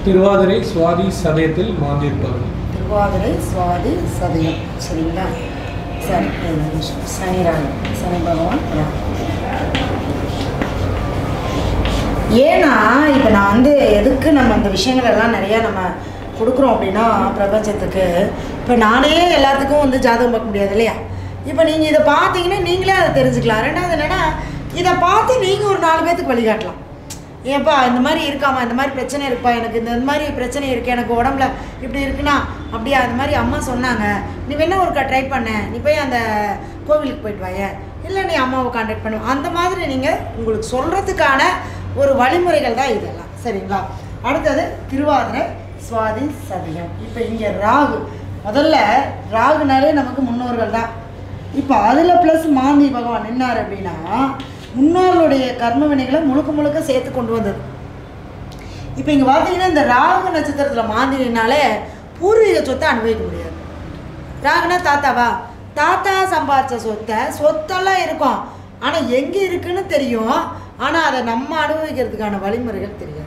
திருவாதிரை சுவாதி சதயத்தில் மாந்திருப்பவர்கள் திருவாதிரை சுவாதி சதயம் சரிங்களா சரி ஒரு நிமிஷம். சனி ராகு சனி பகவான் ராகு. ஏன்னா இப்போ நான் வந்து எதுக்கு நம்ம அந்த விஷயங்கள் எல்லாம் நிறையா நம்ம கொடுக்குறோம் அப்படின்னா பிரபஞ்சத்துக்கு இப்போ நானே எல்லாத்துக்கும் வந்து ஜாதகம் பார்க்க முடியாது இல்லையா இப்போ நீங்கள் இதை பார்த்தீங்கன்னா நீங்களே அதை தெரிஞ்சுக்கலாம் ரெண்டாவது என்னென்னா இதை பார்த்து நீங்கள் ஒரு நாலு பேர்த்துக்கு வழிகாட்டலாம் ஏப்பா இந்த மாதிரி இருக்காமா இந்த மாதிரி பிரச்சனை இருக்குப்பா எனக்கு இந்த மாதிரி பிரச்சனை இருக்குது எனக்கு உடம்புல இப்படி இருக்குன்னா அப்படியா அந்த மாதிரி அம்மா சொன்னாங்க நீ வேணா ஒருக்கா ட்ரை பண்ண நீ போய் அந்த கோவிலுக்கு போயிட்டு வாயேன் இல்லை நீ அம்மாவை காண்டாக்ட் பண்ணு அந்த மாதிரி நீங்கள் உங்களுக்கு சொல்கிறதுக்கான ஒரு வழிமுறைகள் தான் இதெல்லாம் சரிங்களா அடுத்தது திருவாதிரை சுவாதி சதயம் இப்போ இங்கே ராகு முதல்ல ராகுனாலே நமக்கு முன்னோர்கள் தான் இப்போ அதில் ப்ளஸ் மாந்தி பகவான் நின்னார் அப்படின்னா முன்னோர்களுடைய கர்ம வினைகளை முழுக்க முழுக்க சேர்த்து கொண்டு வந்தது இப்போ இங்கே பார்த்தீங்கன்னா இந்த ராகு நட்சத்திரத்தில் மாந்தினாலே பூர்வீக சொத்தை அனுபவிக்க முடியாது ராகுனா தாத்தாவா தாத்தா சம்பாதிச்ச சொத்தை சொத்தெல்லாம் இருக்கும் ஆனால் எங்கே இருக்குன்னு தெரியும் ஆனால் அதை நம்ம அனுபவிக்கிறதுக்கான வழிமுறைகள் தெரியாது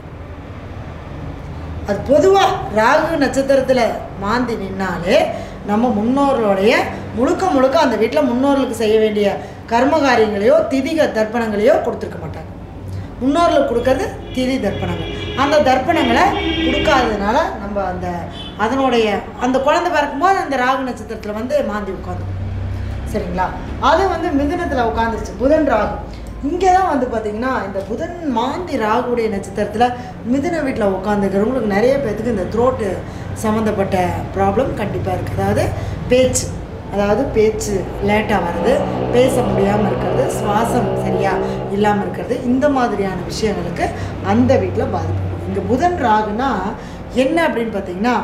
அது பொதுவாக ராகு நட்சத்திரத்தில் மாந்தி நின்னாலே நம்ம முன்னோர்களுடைய முழுக்க முழுக்க அந்த வீட்டில் முன்னோர்களுக்கு செய்ய வேண்டிய கர்ம காரியங்களையோ திதிக தர்ப்பணங்களையோ கொடுத்துருக்க மாட்டாங்க முன்னோர்களுக்கு கொடுக்கறது திதி தர்ப்பணங்கள் அந்த தர்ப்பணங்களை கொடுக்காததுனால நம்ம அந்த அதனுடைய அந்த குழந்தை பிறக்கும்போது அந்த ராகு நட்சத்திரத்தில் வந்து மாந்தி உட்காந்து சரிங்களா அது வந்து மிதுனத்தில் உட்காந்துருச்சு புதன் ராகு இங்கே தான் வந்து பார்த்தீங்கன்னா இந்த புதன் மாந்தி ராகுடைய நட்சத்திரத்தில் மிதுன வீட்டில் உட்காந்துக்கிறவங்களுக்கு நிறைய பேர்த்துக்கு இந்த த்ரோட்டு சம்மந்தப்பட்ட ப்ராப்ளம் கண்டிப்பாக இருக்குது அதாவது பேச்சு அதாவது பேச்சு லேட்டாக வருது பேச முடியாமல் இருக்கிறது சுவாசம் சரியாக இல்லாமல் இருக்கிறது இந்த மாதிரியான விஷயங்களுக்கு அந்த வீட்டில் பாதிப்பு இங்கே புதன் ராகுனா என்ன அப்படின்னு பார்த்தீங்கன்னா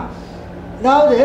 அதாவது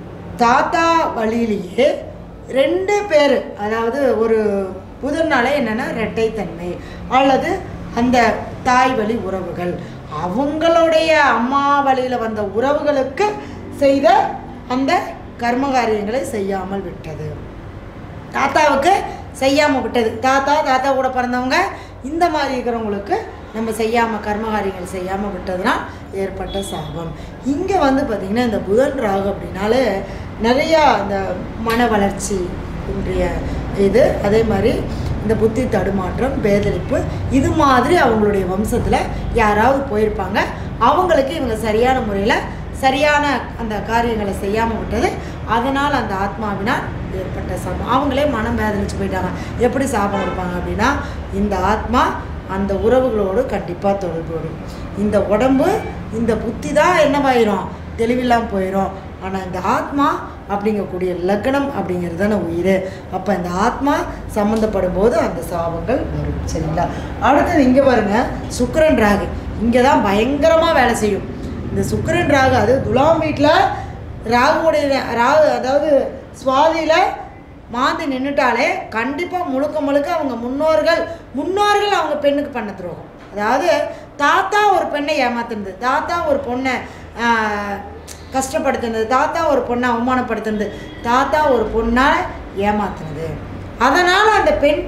தாத்தா வழியிலேயே ரெண்டு பேர் அதாவது ஒரு புதன்னாலே என்னென்னா இரட்டைத்தன்மை அல்லது அந்த தாய் வழி உறவுகள் அவங்களுடைய அம்மா வழியில் வந்த உறவுகளுக்கு செய்த அந்த கர்ம காரியங்களை செய்யாமல் விட்டது தாத்தாவுக்கு செய்யாமல் விட்டது தாத்தா தாத்தா கூட பிறந்தவங்க இந்த மாதிரி இருக்கிறவங்களுக்கு நம்ம செய்யாமல் கர்மகாரியங்கள் செய்யாமல் விட்டதுனால் ஏற்பட்ட சாபம் இங்கே வந்து பார்த்திங்கன்னா இந்த புதன் ராகு அப்படின்னாலே நிறையா இந்த மன வளர்ச்சி இன்றைய இது அதே மாதிரி இந்த புத்தி தடுமாற்றம் பேதளிப்பு இது மாதிரி அவங்களுடைய வம்சத்தில் யாராவது போயிருப்பாங்க அவங்களுக்கு இவங்க சரியான முறையில் சரியான அந்த காரியங்களை செய்யாமல் விட்டது அதனால் அந்த ஆத்மாவினால் ஏற்பட்ட சாபம் அவங்களே மனம் வேதனிச்சு போயிட்டாங்க எப்படி சாபம் கொடுப்பாங்க அப்படின்னா இந்த ஆத்மா அந்த உறவுகளோடு கண்டிப்பாக தொடர்பு வரும் இந்த உடம்பு இந்த புத்தி தான் என்னவாயிரும் தெளிவில்லாமல் போயிடும் ஆனால் இந்த ஆத்மா அப்படிங்கக்கூடிய லக்னம் அப்படிங்கிறது தானே உயிர் அப்போ இந்த ஆத்மா சம்மந்தப்படும் போது அந்த சாபங்கள் வரும் சரிங்களா அடுத்தது இங்கே பாருங்க சுக்கிரன் ராகு இங்கே தான் பயங்கரமாக வேலை செய்யும் இந்த சுக்கிரன் ராகு அது துலாம் வீட்டில் ராகுவுடைய ராகு அதாவது சுவாதியில் மாந்தி நின்றுட்டாலே கண்டிப்பாக முழுக்க முழுக்க அவங்க முன்னோர்கள் முன்னோர்கள் அவங்க பெண்ணுக்கு பண்ண துரோகம் அதாவது தாத்தா ஒரு பெண்ணை ஏமாத்துனது தாத்தா ஒரு பொண்ணை ஆஹ், கஷ்டப்படுத்துனது தாத்தா ஒரு பொண்ணை அவமானப்படுத்துனது தாத்தா ஒரு பொண்ணால் ஏமாத்துனது அதனால் அந்த பெண்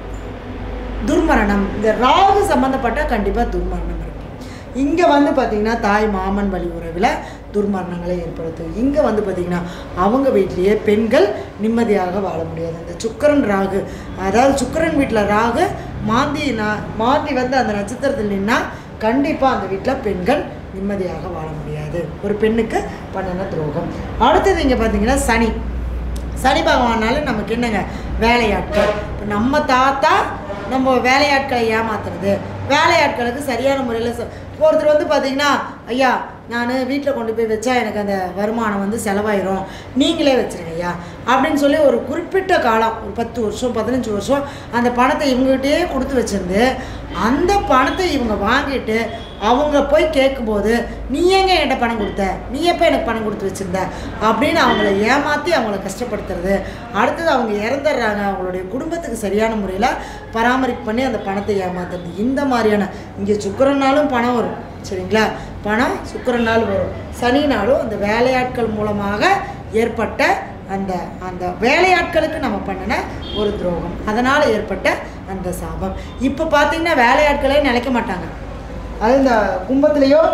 துர்மரணம் இந்த ராகு சம்மந்தப்பட்டால் கண்டிப்பாக துர்மரணம் இருக்கும் இங்கே வந்து பார்த்திங்கன்னா தாய் மாமன் வழி உறவில் துர்மரணங்களை ஏற்படுத்தும் இங்கே வந்து பார்த்திங்கன்னா அவங்க வீட்லேயே பெண்கள் நிம்மதியாக வாழ முடியாது இந்த சுக்கரன் ராகு அதாவது சுக்கரன் வீட்டில் ராகு மாந்தி நா- மாந்தி வந்து அந்த நட்சத்திரத்தில் நின்னா கண்டிப்பாக அந்த வீட்டில் பெண்கள் நிம்மதியாக வாழ முடியாது ஒரு பெண்ணுக்கு பண்ணின துரோகம் அடுத்தது இங்கே பார்த்தீங்கன்னா சனி சனி பகவானால நமக்கு என்னங்க வேலையாட்கள் இப்போ நம்ம தாத்தா நம்ம வேலையாட்களை ஏமாத்துறது வேலையாட்களுக்கு சரியான முறையில் சொ- ஒருத்தர் வந்து பார்த்தீங்கன்னா ஐயா நான் வீட்டில் கொண்டு போய் வச்சா எனக்கு அந்த வருமானம் வந்து செலவாயிரும் நீங்களே வச்சிருங்க ஐயா அப்படின்னு சொல்லி ஒரு குறிப்பிட்ட காலம் ஒரு பத்து வருஷம் பதினஞ்சு வருஷம் அந்த பணத்தை இவங்ககிட்டயே கொடுத்து வச்சிருந்து அந்த பணத்தை இவங்க வாங்கிட்டு அவங்க போய் கேட்கும்போது நீ எங்க என்கிட்ட பணம் கொடுத்த நீ எப்போ எனக்கு பணம் கொடுத்து வச்சிருந்த அப்படின்னு அவங்கள ஏமாற்றி அவங்கள கஷ்டப்படுத்துறது அடுத்தது அவங்க இறந்துடுறாங்க அவங்களுடைய குடும்பத்துக்கு சரியான முறையில் பராமரிப்பு பண்ணி அந்த பணத்தை ஏமாத்துறது இந்த மாதிரியான இங்கே சுக்கரனாலும் பணம் வரும் சரிங்களா பணம் சுக்கரனால் வரும் சனினாலும் அந்த வேலையாட்கள் மூலமாக ஏற்பட்ட அந்த அந்த வேலையாட்களுக்கு நம்ம பண்ணின ஒரு துரோகம் அதனால் ஏற்பட்ட அந்த சாபம் இப்போ பார்த்தீங்கன்னா வேலையாட்களே நினைக்க மாட்டாங்க அது இந்த கும்பத்துலேயோ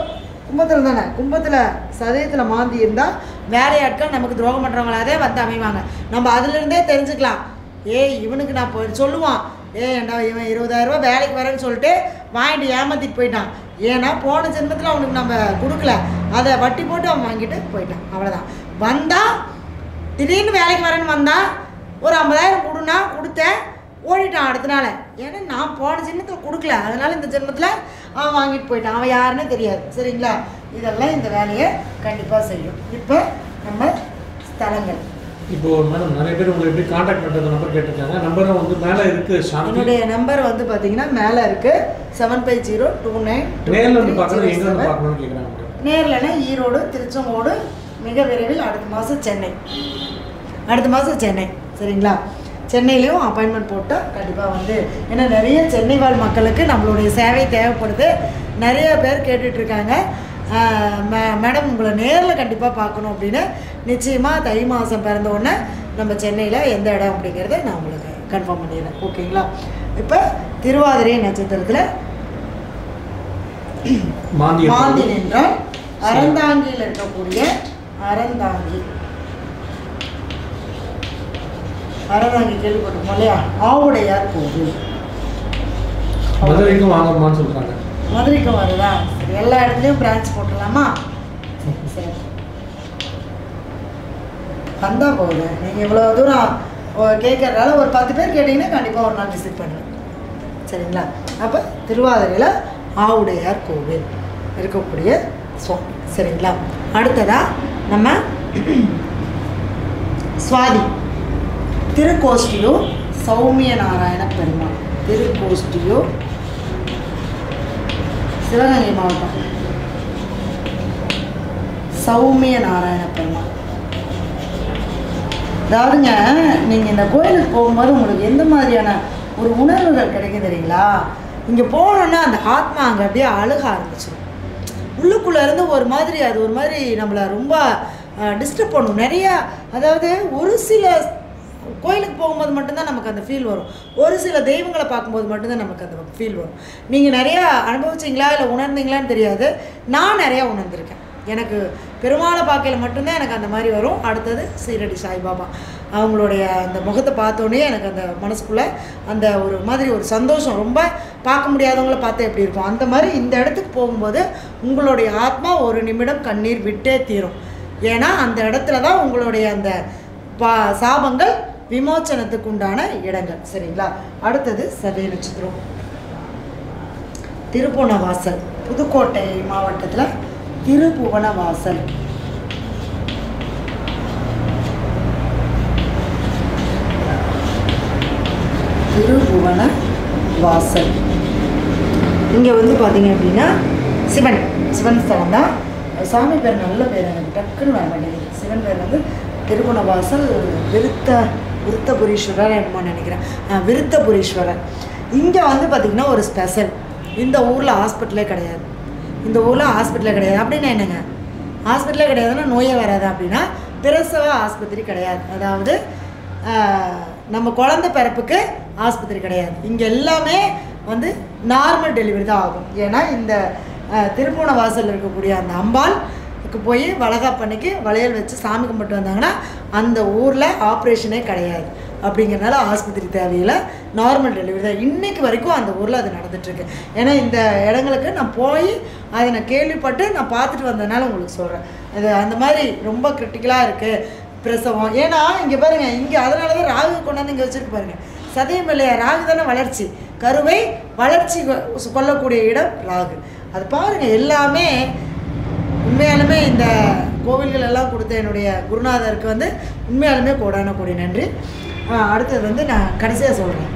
கும்பத்தில் தானே கும்பத்தில் சதயத்தில் மாந்தி இருந்தால் வேலையாட்கள் நமக்கு துரோகம் பண்ணுறவங்களாதே வந்து அமைவாங்க நம்ம அதுலேருந்தே தெரிஞ்சுக்கலாம் ஏய் இவனுக்கு நான் போய் சொல்லுவான் ஏய் ஏண்டா இவன் இருபதாயிரரூபா வேலைக்கு வரேன்னு சொல்லிட்டு வாங்கிட்டு ஏமாத்திட்டு போயிட்டான் ஏன்னா போன ஜென்மத்தில் அவனுக்கு நம்ம கொடுக்கல அதை வட்டி போட்டு அவன் வாங்கிட்டு போயிட்டான் அவ்வளோதான் வந்தால் திடீர்னு வேலைக்கு வரேன்னு வந்தான் ஒரு ஐம்பதாயிரம் கொடுனா கொடுத்தேன் ஓடிட்டான் அடுத்த நாள் ஏன்னா நான் போன ஜென்மத்தில் கொடுக்கல அதனால் இந்த ஜென்மத்தில் அவன் வாங்கிட்டு போயிட்டான் அவன் யாருன்னே தெரியாது சரிங்களா இதெல்லாம் இந்த வேலையை கண்டிப்பாக செய்யும் இப்போ நம்ம ஸ்தலங்கள் இப்போ மேடம் நிறைய பேர் உங்களை எப்படி காண்டாக்ட் பண்ணுறது நம்பர் கேட்டிருக்காங்க நம்பரும் வந்து மேலே இருக்கு சாந்தி என்னுடைய நம்பர் வந்து பார்த்தீங்கன்னா மேலே இருக்குது seven five zero two nine நேரில் வந்து பார்க்கணும் எங்கே வந்து பார்க்கணும்னு கேட்குறாங்க மேடம் நேர்லனா ஈரோடு திருச்செங்கோடு மிக விரைவில் அடுத்த மாதம் சென்னை அடுத்த மாதம் சென்னை சரிங்களா சென்னையிலையும் அப்பாயின்மெண்ட் போட்டால் கண்டிப்பாக வந்து ஏன்னா நிறைய சென்னை வாழ் மக்களுக்கு நம்மளுடைய சேவை தேவைப்படுது நிறைய பேர் கேட்டுட்டு இருக்காங்க ஆஹ் மே மேடம் உங்களை நேரில் கண்டிப்பாக பார்க்கணும் அப்படின்னு நிச்சயமாக தை மாதம் பிறந்த உடனே நம்ம சென்னையில் எந்த இடம் அப்படிங்கிறத நான் உங்களுக்கு கன்ஃபார்ம் பண்ணிடுறேன் ஓகேங்களா இப்போ திருவாதிரை நட்சத்திரத்தில் மாந்தி மாந்தி என்றால் அறந்தாங்கியில் இருக்கக்கூடிய அறந்தாங்கி அறந்தாங்கி கேள்விப்பட்டிருக்கோம் இல்லையா ஆவுடையார் கோவில் மதுரைக்கும் வாங்கம்மான்னு சொல்கிறாங்க மதுரைக்கு வருதா சரி எல்லா இடத்துலையும் பிரான்ச் போட்டுடலாமா சரி வந்தா போகுது நீங்கள் இவ்வளோ தூரம் கேட்கறதால ஒரு பத்து பேர் கேட்டிங்கன்னா கண்டிப்பாக ஒரு நாள் விசிட் பண்ணுவேன் சரிங்களா அப்போ திருவாதிரையில் ஆவுடையார் கோவில் இருக்கக்கூடிய சுவாமி சரிங்களா அடுத்ததா நம்ம சுவாதி திருக்கோஷ்டியூர் சௌமிய நாராயண பெருமாள் திருக்கோஷ்டியூர் சிவகங்கை மாவட்டம் சௌமிய நாராயண பெருமாள் அதாவதுங்க நீங்கள் இந்த கோயிலுக்கு போகும்போது உங்களுக்கு எந்த மாதிரியான ஒரு உணர்வுகள் கிடைக்கும் தெரியுங்களா இங்கே போனோன்னா அந்த ஆத்மா அங்கே அப்படியே அழுக ஆரம்பிச்சிடும் உள்ளுக்குள்ளே இருந்து ஒரு மாதிரி அது ஒரு மாதிரி நம்மளை ரொம்ப டிஸ்டர்ப் பண்ணும் நிறையா அதாவது ஒரு சில கோயிலுக்கு போகும்போது மட்டும்தான் நமக்கு அந்த ஃபீல் வரும் ஒரு சில தெய்வங்களை பார்க்கும்போது மட்டும்தான் நமக்கு அந்த ஃபீல் வரும் நீங்கள் நிறையா அனுபவிச்சிங்களா இல்லை உணர்ந்தீங்களான்னு தெரியாது நான் நிறையா உணர்ந்திருக்கேன் எனக்கு பெருமாளை பார்க்கையில மட்டும்தான் எனக்கு அந்த மாதிரி வரும் அடுத்தது சீரடி சாய்பாபா அவங்களுடைய அந்த முகத்தை பார்த்தோன்னே எனக்கு அந்த மனசுக்குள்ளே அந்த ஒரு மாதிரி ஒரு சந்தோஷம் ரொம்ப பார்க்க முடியாதவங்கள பார்த்தா எப்படி இருக்கும் அந்த மாதிரி இந்த இடத்துக்கு போகும்போது உங்களுடைய ஆத்மா ஒரு நிமிடம் கண்ணீர் விட்டே தீரும் ஏன்னா அந்த இடத்துல தான் உங்களுடைய அந்த பா சாபங்கள் விமோச்சனத்துக்கு உண்டான இடங்கள் சரிங்களா அடுத்தது சதய நட்சத்திரம் திருப்புவனவாசல் புதுக்கோட்டை மாவட்டத்தில் திருப்புவனவாசல் திருப்புவன வாசல் இங்கே வந்து பார்த்தீங்க அப்படின்னா சிவன் சிவன் ஸ்தலம் தான் சாமி பேர் நல்ல பேர் எனக்கு டக்குன்னு வர மாட்டேங்குது சிவன் பேர் வந்து திருகுணவாசல் விருத்த விருத்தபுரீஸ்வரர் என்னமோ நினைக்கிறேன் ஆ, விருத்தபுரீஸ்வரர் இங்கே வந்து பார்த்திங்கன்னா ஒரு ஸ்பெஷல் இந்த ஊரில் ஹாஸ்பிட்டலே கிடையாது இந்த ஊரில் ஹாஸ்பிட்டலே கிடையாது அப்படின்னா என்னங்க ஹாஸ்பிட்டலே கிடையாதுன்னா நோயே வராது அப்படின்னா பிரசவ ஆஸ்பத்திரி கிடையாது அதாவது ஆஹ், நம்ம குழந்தை பிறப்புக்கு ஆஸ்பத்திரி கிடையாது இங்கே எல்லாமே வந்து நார்மல் டெலிவரி தான் ஆகும் ஏன்னா இந்த ஆஹ், திருப்பூண வாசல் இருக்கக்கூடிய அந்த அம்பாள் க்கு போய் வளகாப்பண்ணிக்கு வளையல் வச்சு சாமி கும்பிட்டு வந்தாங்கன்னா அந்த ஊரில் ஆப்ரேஷனே கிடையாது அப்படிங்கிறனால ஆஸ்பத்திரி தேவையில்லை நார்மல் டெலிவரி தான் இன்னைக்கு வரைக்கும் அந்த ஊரில் அது நடந்துட்டுருக்கு ஏன்னா இந்த இடங்களுக்கு நான் போய் அதை நான் கேள்விப்பட்டு நான் பார்த்துட்டு வந்ததுனால உங்களுக்கு சொல்கிறேன் அது அந்த மாதிரி ரொம்ப கிரிட்டிக்கலாக இருக்குது பிரசவம் ஏன்னா இங்கே பாருங்க இங்கே அதனால தான் ராகு கொண்டாந்து இங்கே வச்சுருக்கு பாருங்க சதயம் இல்லையா ராகு தானே வளர்ச்சி கருவை வளர்ச்சி கொ- கொள்ளக்கூடிய இடம் ராகு அது பாருங்க எல்லாமே உண்மையாலுமே இந்த கோவில்கள் எல்லாம் கொடுத்த என்னுடைய குருநாதருக்கு வந்து உண்மையாலுமே கோடான கோடி நன்றி ஆஹ் அடுத்தது வந்து நான் கடைசியாக சொல்கிறேன்